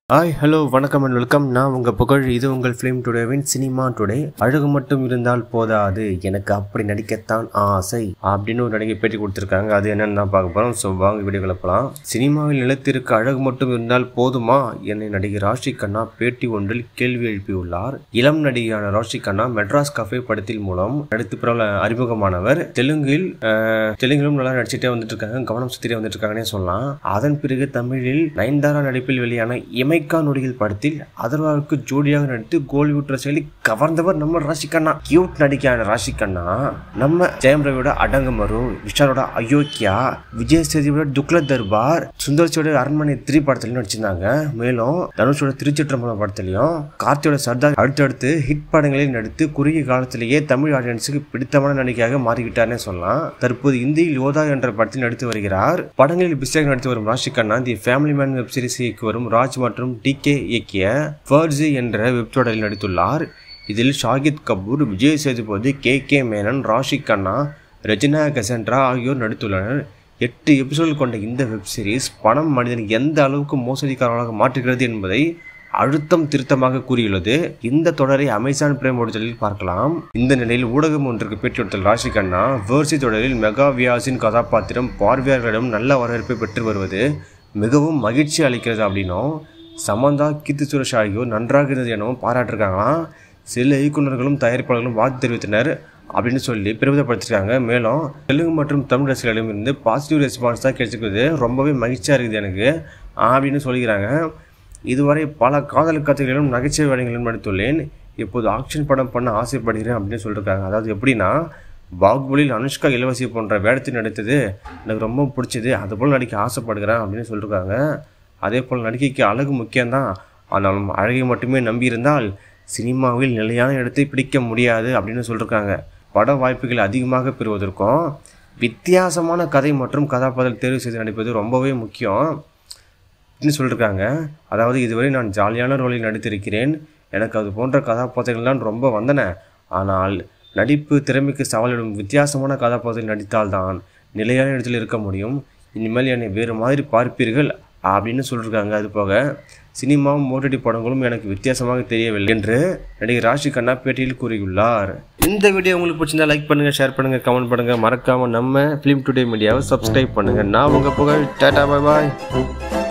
hi hello வணக்கம் and welcome நான் உங்கள் புகழ் இது உங்கள் ஃபிலிம் டுடேவின் சினிமா டுடே அழகு மட்டும் இருந்தால் போதாது எனக்கு அப்படி நடிக்கத்தான் ஆசை அப்படின்னு ஒரு நடிகை பேட்டி கொடுத்துருக்காங்க அது என்னன்னு தான் பார்க்க போகிறோம் ஸோ வாங்க வீடியோ கிளப்பலாம் சினிமாவில் நிலைத்திருக்க அழகு மட்டும் இருந்தால் போதுமா என்னை நடிகை ராஷி கண்ணா பேட்டி ஒன்றில் கேள்வி எழுப்பியுள்ளார் இளம் நடிகையான ராஷி கண்ணா மெட்ராஸ் கஃபே படத்தின் மூலம் நடித்து பிரபல அறிமுகமானவர் தெலுங்கில் அஹ், தெலுங்கிலும் நல்லா நடிச்சுட்டே வந்துட்டு இருக்காங்க கவனம் சுத்திட்டே வந்துட்டு இருக்காங்கன்னே சொல்லலாம் அதன் பிறகு தமிழில் நயன்தாரா நடிப்பில் வெளியான இமைக்கா நொடிகள் படத்தில் அதர்வாவுக்கு ஜோடியாக நடித்து கோலிவுட் ரசிகளை கவர்ந்தவர் நம்ம ராஷி கண்ணா கியூட் நடிகையான ராஷி கண்ணா நம்ம ஜெயம் ரவியோட அடங்கமரு விஷாலோட அயோக்கியா விஜய் சேதுவோட துக்ல தர்பார் சுந்தர்சியோட அரண்மனை த்ரீ படத்துலயும் நடிச்சிருந்தாங்க மேலும் தனுஷோட திருச்சிற்றம்பலம் படத்துலயும் கார்த்தியோட சர்தார் அடுத்தடுத்து ஹிட் படங்களில் நடித்து குறுகிய காலத்திலேயே தமிழ் ஆடியன்ஸுக்கு பிடித்தமான நடிகையாக மாறிவிட்டார்னே சொல்லலாம் தற்போது இந்தியில் யோதா என்ற படத்தில் நடித்து வருகிறார் படங்களில் பிஸியாக நடித்து வரும் Raashi Khanna the Family Man web series இயக்கி வரும் ராஜ் மற்றும் டி கே இயக்கிய ஃபர்ஜி என்ற வெப் தொடரில் நடித்துள்ளார் இதில் ஷாகித் கபூர் விஜய் சேதுபதி கே கே மேனன் ராஷி கண்ணா ரெஜினா கசன்ட்ரா ஆகியோர் நடித்துள்ளனர் எட்டு எபிசோடு கொண்ட இந்த வெப் சீரிஸ் பணம் மனிதனை எந்த அளவுக்கு மோசடிக்காரர்களாக மாற்றுகிறது என்பதை அழுத்தம் திருத்தமாக கூறியுள்ளது இந்த தொடரை அமேசான் பிரைம் ஓடுதலில் பார்க்கலாம் இந்த நிலையில் ஊடகம் ஒன்றுக்கு பேட்டி கொடுத்த ராஷி கண்ணா வேர்சி தொடரில் மெகா வியாஸின் கதாபாத்திரம் பார்வையாளர்களிடம் நல்ல வரவேற்பை பெற்று வருவது மிகவும் மகிழ்ச்சி அளிக்கிறது அப்படின்னும் சமந்தா கீர்த்தி சுரேஷ் ஆகியோர் நன்றாக இருந்தது எனவும் பாராட்டிருக்காங்களாம் சில இயக்குநர்களும் தயாரிப்பாளர்களும் வாழ்த்து தெரிவித்தனர் அப்படின்னு சொல்லி பெருமிதப்படுத்திருக்காங்க மேலும் தெலுங்கு மற்றும் தமிழ் ரசிகர்களிடம் இருந்து பாசிட்டிவ் ரெஸ்பான்ஸ் தான் கிடைச்சிருக்குது ரொம்பவே மகிழ்ச்சியாக இருக்குது எனக்கு அப்படின்னு சொல்லிக்கிறாங்க இதுவரை பல காதல் கதைகளிலும் நகைச்சுவை வேலைகளிலும் நடித்துள்ளேன் இப்போது ஆக்ஷன் படம் பண்ண ஆசைப்படுகிறேன் அப்படின்னு சொல்லியிருக்காங்க அதாவது எப்படின்னா பாகுபலியில் அனுஷ்கா இளவரசி போன்ற வேடத்தில் நடித்தது எனக்கு ரொம்ப பிடிச்சது அதுபோல் நடிக்க ஆசைப்படுகிறேன் அப்படின்னு சொல்லியிருக்காங்க அதே போல் நடிகைக்கு அழகு முக்கியம்தான் ஆனாலும் அழகை மட்டுமே நம்பியிருந்தால் சினிமாவில் நிலையான இடத்தை பிடிக்க முடியாது அப்படின்னு சொல்லியிருக்காங்க பட வாய்ப்புகள் அதிகமாக பெறுவதற்கும் வித்தியாசமான கதை மற்றும் கதாபாத்திரம் தேர்வு செய்து நடிப்பது ரொம்பவே முக்கியம் அப்படின்னு சொல்லியிருக்காங்க அதாவது இதுவரை நான் ஜாலியான ரோலில் நடித்திருக்கிறேன் எனக்கு அது போன்ற கதாபாத்திரங்கள்லாம் ரொம்ப வந்தன ஆனால் நடிப்பு திறமைக்கு சவாலிடும் வித்தியாசமான கதாபாத்திரம் நடித்தால்தான் நிலையான இடத்தில் இருக்க முடியும் இனிமேல் என்னை வேறு மாதிரி பார்ப்பீர்கள் அப்படின்னு சொல்லியிருக்காங்க அது போக சினிமாவும் ஓடிடி படங்களும் எனக்கு வித்தியாசமாக தெரியவில்லை என்று நடிகர் ராஷி கண்ணா பேட்டியில் கூறியுள்ளார் இந்த வீடியோ உங்களுக்கு பிடிச்சிருந்தா லைக் பண்ணுங்க ஷேர் பண்ணுங்க கமெண்ட் பண்ணுங்க மறக்காம நம்ம ஃபிலிம் டுடே மீடியாவை சப்ஸ்கிரைப் பண்ணுங்க நான் உங்க புகழ் டாடா பாய் பாய்